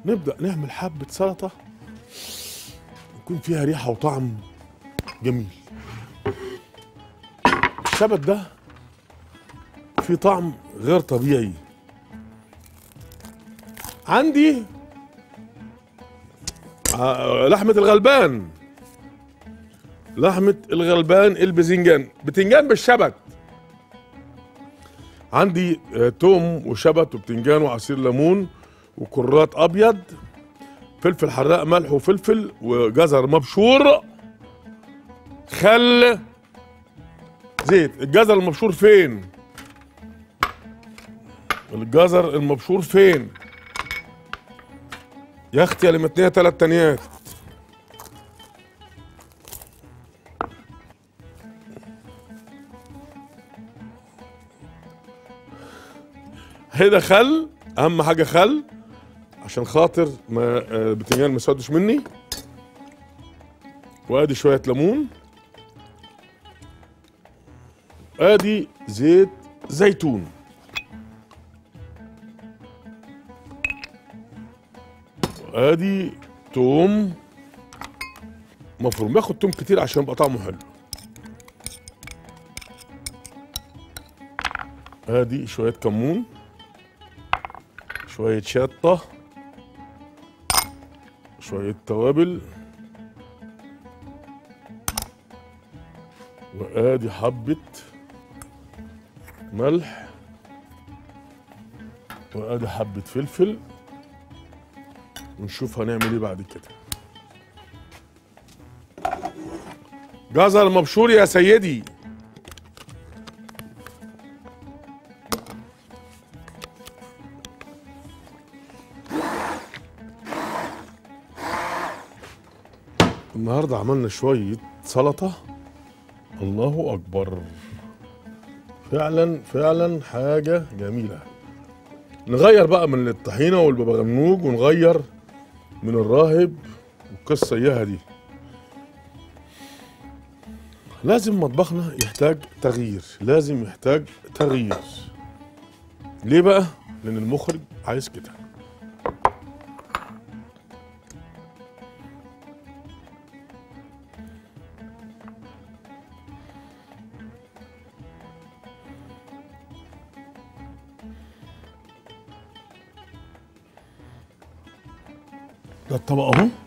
نبدا نعمل حبه سلطه يكون فيها ريحه وطعم جميل الشبت ده فيه طعم غير طبيعي عندي آه، لحمة الغلبان لحمة الغلبان الباذنجان بتنجان بالشبت عندي آه، توم وشبت وبتنجان وعصير ليمون وكرات ابيض فلفل حراق ملح وفلفل وجزر مبشور خل زيت الجزر المبشور فين الجزر المبشور فين يا اختي يا اللي متنيه تلات تانيات هنا خل اهم حاجه خل عشان خاطر ما آه، البتنجان ما يسودش مني وادي شويه ليمون ادي زيت زيتون ادي توم مفروم باخد توم كتير عشان يبقى طعمه حلو ادي شويه كمون شويه شطه شويه توابل وادي حبه ملح وادي حبه فلفل ونشوف هنعمل ايه بعد كده جزر مبشور يا سيدي النهارده عملنا شوية سلطة الله أكبر فعلا فعلا حاجة جميلة نغير بقى من الطحينة والببغنوج ونغير من الراهب والقصة إياها دي لازم مطبخنا يحتاج تغيير لازم يحتاج تغيير ليه بقى؟ لأن المخرج عايز كده ده الطبق اهو